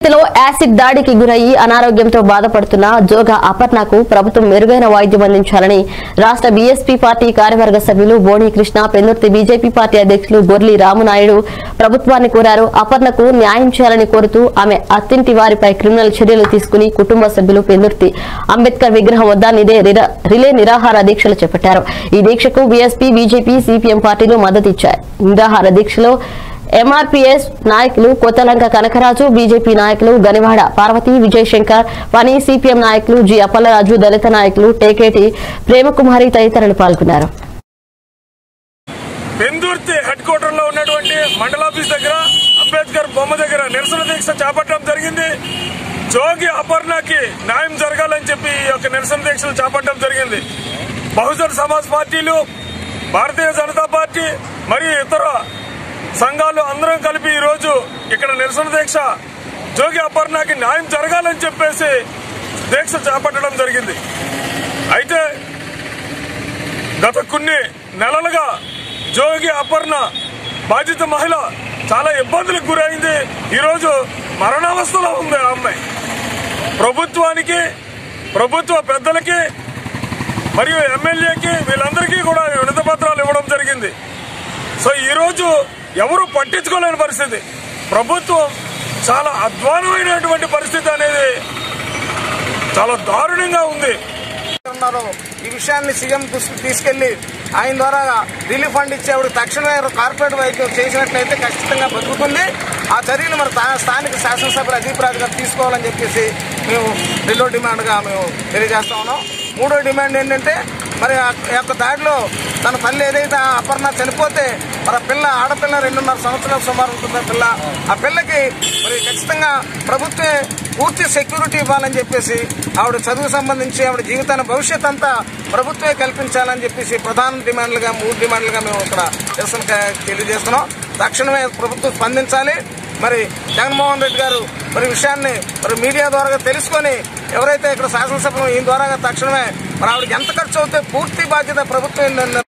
లో యాసిడ్ దాడికి గురయ్యి అనారోగ్యంతో బాధపడుతున్న జోగా అపర్ణకు ప్రభుత్వం మెరుగైన వైద్యం అందించాలని రాష్ట్ర బీఎస్పీ పార్టీ కార్యవర్గ సభ్యులు బోని కృష్ణ పెందుర్తి బీజేపీ పార్టీ అధ్యక్షులు బొర్లి రామునాయుడు ప్రభుత్వాన్ని కోరారు అపర్ణకు న్యాయం చేయాలని కోరుతూ ఆమె అత్తింటి వారిపై క్రిమినల్ చర్యలు తీసుకుని కుటుంబ సభ్యులు పెందుర్తి అంబేద్కర్ విగ్రహం వద్ద నిదే రిర- రిలే నిరాహార దీక్షలు చేపట్టారు ఈ దీక్షకు బీఎస్పీ బీజేపీ సిపిఎం పార్టీలు మద్దతు ఇచ్చాయి నిరాహార దీక్షలో ఎంఆర్పీఎస్ నాయకులు కొత్తలంక కనకరాజు బీజేపీ నాయకులు గనివాడ పార్వతి విజయశంకర్ పని సిపిఎం నాయకులు జి అప్పలరాజు దళిత నాయకులు టేకేటి ప్రేమకుమారి తదితరులు పాల్గొన్నారు పెందుర్తి హెడ్ క్వార్టర్ లో ఉన్నటువంటి మండల ఆఫీస్ దగ్గర అంబేద్కర్ బొమ్మ దగ్గర నిరసన దీక్ష చేపట్టడం జరిగింది జోగి అపర్ణకి న్యాయం జరగాలని చెప్పి ఈ యొక్క నిరసన దీక్షలు చేపట్టడం జరిగింది బహుజన్ సమాజ్ పార్టీలు భారతీయ జనతా పార్టీ మరియు ఇతర సంఘాలు అందరం కలిపి ఈ రోజు ఇక్కడ నిరసన దీక్ష జోగి అపర్ణకి న్యాయం జరగాలని చెప్పేసి దీక్ష చేపట్టడం జరిగింది అయితే గత కొన్ని నెలలుగా జోగి అపర్ణ బాధిత మహిళ చాలా ఇబ్బందులకు గురైంది ఈరోజు మరణావస్థలో ఉంది ఆ అమ్మాయి ప్రభుత్వానికి ప్రభుత్వ పెద్దలకి మరియు ఎమ్మెల్యేకి వీళ్ళందరికీ కూడా వినతి పత్రాలు ఇవ్వడం జరిగింది సో ఈరోజు ఎవరు పట్టించుకోలేని పరిస్థితి ప్రభుత్వం చాలా అధ్వానమైనటువంటి పరిస్థితి అనేది చాలా దారుణంగా ఉంది ఉన్నారో ఈ విషయాన్ని సీఎం దృష్టికి తీసుకెళ్లి ఆయన ద్వారా రిలీఫ్ ఫండ్ ఇచ్చేవాడు తక్షణమే కార్పొరేట్ వైద్యం చేసినట్లయితే ఖచ్చితంగా బతుకుతుంది ఆ చర్యలు మరి తా- స్థానిక శాసనసభ్యులు అదీప్ రాజు గారు తీసుకోవాలని చెప్పేసి మేము రెండో డిమాండ్గా మేము తెలియజేస్తా ఉన్నాం మూడో డిమాండ్ ఏంటంటే మరి ఆ యొక్క దాడిలో తన తల్లి ఏదైతే ఆ అపర్ణ చనిపోతే మరి ఆ పిల్ల ఆడపిల్ల రెండున్నర సంవత్సరాల సుమారు ఉంటుంది ఆ పిల్ల ఆ పిల్లకి మరి ఖచ్చితంగా ప్రభుత్వమే పూర్తి సెక్యూరిటీ ఇవ్వాలని చెప్పేసి ఆవిడ చదువు సంబంధించి ఆవిడ జీవితాన్ని భవిష్యత్ అంతా ప్రభుత్వమే కల్పించాలని చెప్పేసి ప్రధాన డిమాండ్లుగా మూడు డిమాండ్లుగా మేము ఇక్కడ నిరసన క- తెలియజేస్తున్నాం తక్షణమే ప్రభుత్వం స్పందించాలి మరి జగన్మోహన్ రెడ్డి గారు మరి విషయాన్ని మరి మీడియా ద్వారా తెలుసుకొని ఎవరైతే ఇక్కడ శాసనసభలో ఈ ద్వారా తక్షణమే మరి ఆవిడకి ఎంత ఖర్చు అవుతే పూర్తి బాధ్యత ప్రభుత్వం